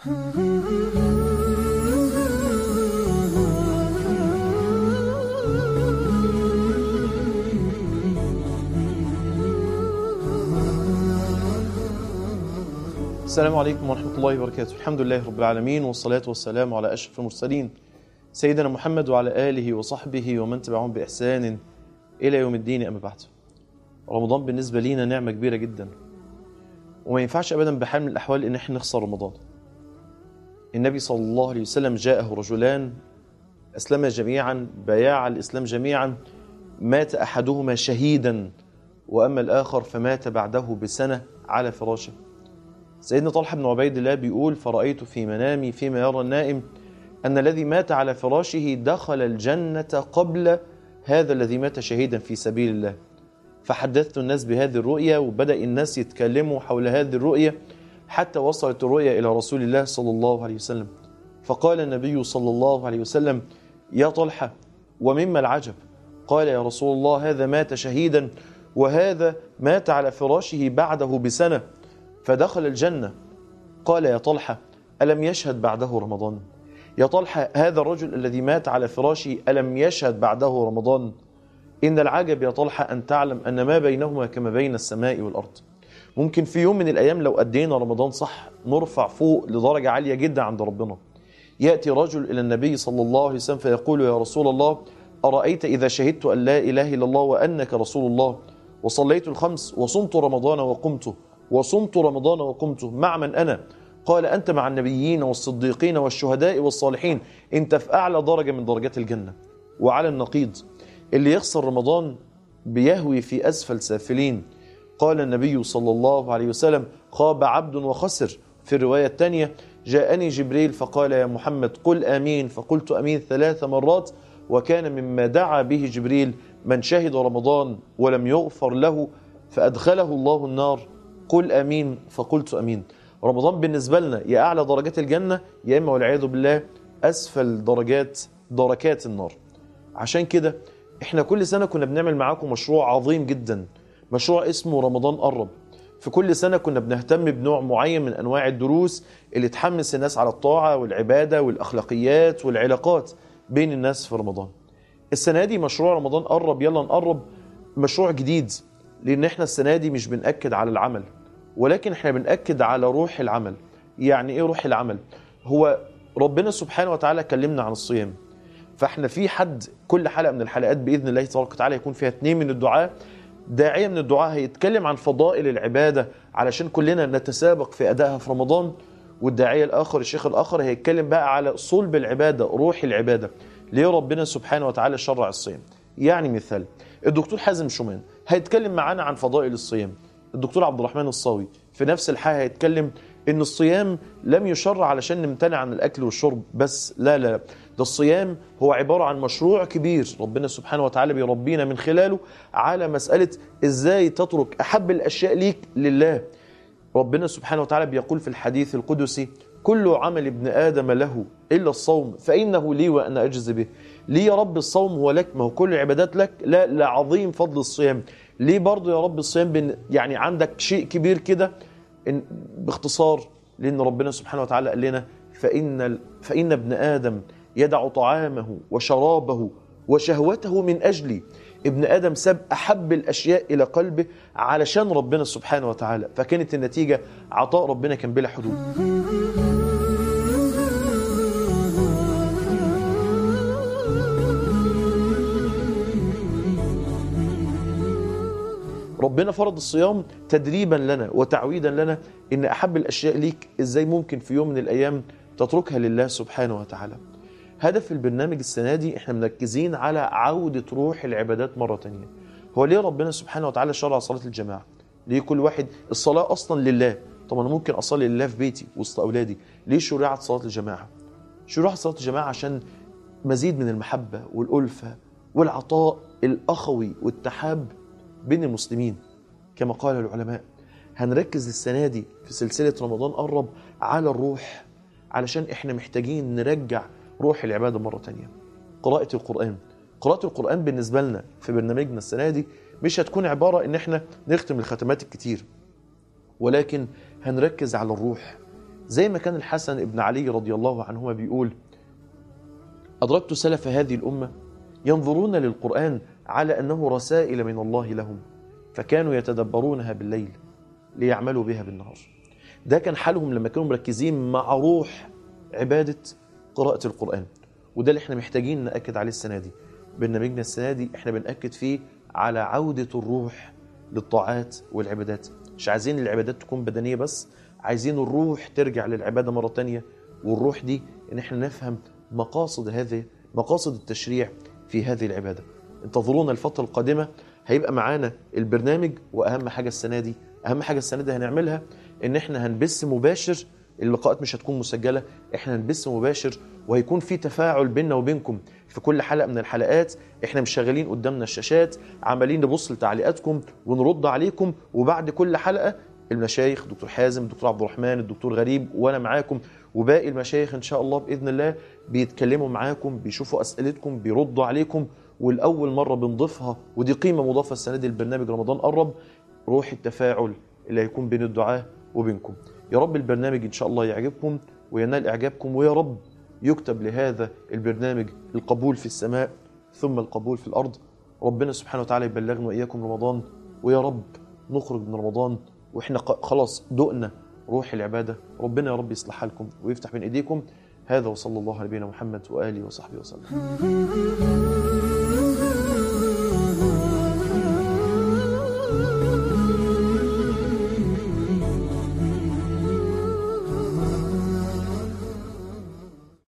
السلام عليكم ورحمة الله وبركاته الحمد لله رب العالمين والصلاة والسلام على أشرف المرسلين سيدنا محمد وعلى آله وصحبه ومن تبعهم بإحسان إلى يوم الدين أما بعد رمضان بالنسبة لينا نعمة كبيرة جدا وما ينفعش أبدا بحال من الأحوال إن احنا نخسر رمضان النبي صلى الله عليه وسلم جاءه رجلان أسلم جميعا بايع الإسلام جميعا مات أحدهما شهيدا وأما الآخر فمات بعده بسنة على فراشه سيدنا طلحة بن عبيد الله بيقول فرأيت في منامي فيما يرى النائم أن الذي مات على فراشه دخل الجنة قبل هذا الذي مات شهيدا في سبيل الله فحدثت الناس بهذه الرؤيا وبدأ الناس يتكلموا حول هذه الرؤيا حتى وصلت الرؤيا إلى رسول الله صلى الله عليه وسلم فقال النبي صلى الله عليه وسلم يا طلحة ومما العجب قال يا رسول الله هذا مات شهيدا وهذا مات على فراشه بعده بسنة فدخل الجنة قال يا طلحة ألم يشهد بعده رمضان يا طلحة هذا الرجل الذي مات على فراشه ألم يشهد بعده رمضان إن العجب يا طلحة أن تعلم أن ما بينهما كما بين السماء والأرض ممكن في يوم من الأيام لو أدينا رمضان صح نرفع فوق لدرجة عالية جدا عند ربنا يأتي رجل إلى النبي صلى الله عليه وسلم فيقول يا رسول الله أرأيت إذا شهدت أن لا إله إلا الله وأنك رسول الله وصليت الخمس وصمت رمضان وقمته وصمت رمضان وقمته مع من أنا قال أنت مع النبيين والصديقين والشهداء والصالحين أنت في أعلى درجة من درجات الجنة وعلى النقيض اللي يخسر رمضان بيهوي في أسفل سافلين قال النبي صلى الله عليه وسلم خاب عبد وخسر في الرواية الثانية جاءني جبريل فقال يا محمد قل آمين فقلت أمين ثلاث مرات وكان مما دعا به جبريل من شهد رمضان ولم يغفر له فأدخله الله النار قل امين فقلت امين رمضان بالنسبه لنا يا اعلى درجات الجنه يا اما والعياذ بالله اسفل درجات دركات النار عشان كده احنا كل سنه كنا بنعمل معاكم مشروع عظيم جدا مشروع اسمه رمضان قرب في كل سنه كنا بنهتم بنوع معين من انواع الدروس اللي تحمس الناس على الطاعه والعباده والاخلاقيات والعلاقات بين الناس في رمضان السنه دي مشروع رمضان قرب يلا نقرب مشروع جديد لان احنا السنه دي مش بنأكد على العمل ولكن احنا بنأكد على روح العمل يعني ايه روح العمل هو ربنا سبحانه وتعالى كلمنا عن الصيام فاحنا في حد كل حلقه من الحلقات باذن الله تبارك وتعالى يكون فيها اثنين من الدعاء داعيه من الدعاء هيتكلم عن فضائل العباده علشان كلنا نتسابق في ادائها في رمضان والداعيه الاخر الشيخ الاخر هيتكلم بقى على صلب العباده روح العباده ليه ربنا سبحانه وتعالى شرع الصيام يعني مثال الدكتور حازم شومان هيتكلم معانا عن فضائل الصيام الدكتور عبد الرحمن الصاوي في نفس الحاجة هيتكلم ان الصيام لم يشرع علشان نمتنع عن الاكل والشرب بس لا لا ده الصيام هو عبارة عن مشروع كبير ربنا سبحانه وتعالى بيربينا من خلاله على مسألة ازاي تترك احب الاشياء ليك لله ربنا سبحانه وتعالى بيقول في الحديث القدسي كل عمل ابن آدم له إلا الصوم فإنه لي وأنا أجزي به ليه يا رب الصوم هو لك ما هو كل العبادات لك لا لعظيم فضل الصيام ليه برضه يا رب الصيام بن يعني عندك شيء كبير كده إن باختصار لأن ربنا سبحانه وتعالى قال لنا فإن, فإن ابن آدم يدع طعامه وشرابه وشهوته من أجلي ابن آدم ساب أحب الأشياء إلى قلبه علشان ربنا سبحانه وتعالى فكانت النتيجة عطاء ربنا كان بلا حدود ربنا فرض الصيام تدريبا لنا وتعويدا لنا ان احب الاشياء ليك ازاي ممكن في يوم من الايام تتركها لله سبحانه وتعالى هدف البرنامج السنه دي احنا مركزين على عوده روح العبادات مره تانية هو ليه ربنا سبحانه وتعالى شرع صلاه الجماعه ليه كل واحد الصلاه اصلا لله طب انا ممكن اصلي لله في بيتي وسط اولادي ليه شرعت صلاه الجماعه شرعت صلاه الجماعه عشان مزيد من المحبه والالفه والعطاء الاخوي والتحاب بين المسلمين كما قال العلماء هنركز السنة دي في سلسلة رمضان قرب على الروح علشان احنا محتاجين نرجع روح العبادة مرة تانية قراءة القرآن قراءة القرآن بالنسبة لنا في برنامجنا السنة دي مش هتكون عبارة ان احنا نختم الختمات الكتير ولكن هنركز على الروح زي ما كان الحسن ابن علي رضي الله عنهما بيقول أدركت سلف هذه الأمة ينظرون للقرآن على أنه رسائل من الله لهم فكانوا يتدبرونها بالليل ليعملوا بها بالنهار ده كان حالهم لما كانوا مركزين مع روح عبادة قراءة القرآن وده اللي احنا محتاجين نأكد عليه السنة دي برنامجنا السنة دي احنا بنأكد فيه على عودة الروح للطاعات والعبادات مش عايزين العبادات تكون بدنية بس عايزين الروح ترجع للعبادة مرة تانية والروح دي ان احنا نفهم مقاصد هذه مقاصد التشريع في هذه العبادة انتظرونا الفترة القادمة هيبقى معانا البرنامج واهم حاجة السنة دي اهم حاجة السنة دي هنعملها ان احنا هنبث مباشر اللقاءات مش هتكون مسجلة احنا هنبث مباشر وهيكون في تفاعل بيننا وبينكم في كل حلقة من الحلقات احنا مش شغالين قدامنا الشاشات عمالين نبص لتعليقاتكم ونرد عليكم وبعد كل حلقة المشايخ دكتور حازم دكتور عبد الرحمن الدكتور غريب وانا معاكم وباقي المشايخ ان شاء الله باذن الله بيتكلموا معاكم بيشوفوا اسئلتكم بيردوا عليكم والاول مره بنضيفها ودي قيمه مضافه السنه دي للبرنامج رمضان قرب روح التفاعل اللي هيكون بين الدعاه وبينكم يا رب البرنامج ان شاء الله يعجبكم وينال اعجابكم ويا رب يكتب لهذا البرنامج القبول في السماء ثم القبول في الارض ربنا سبحانه وتعالى يبلغنا واياكم رمضان ويا رب نخرج من رمضان واحنا خلاص دقنا روح العباده ربنا يا رب يصلح حالكم ويفتح بين ايديكم هذا وصلى الله على نبينا محمد واله وصحبه وسلم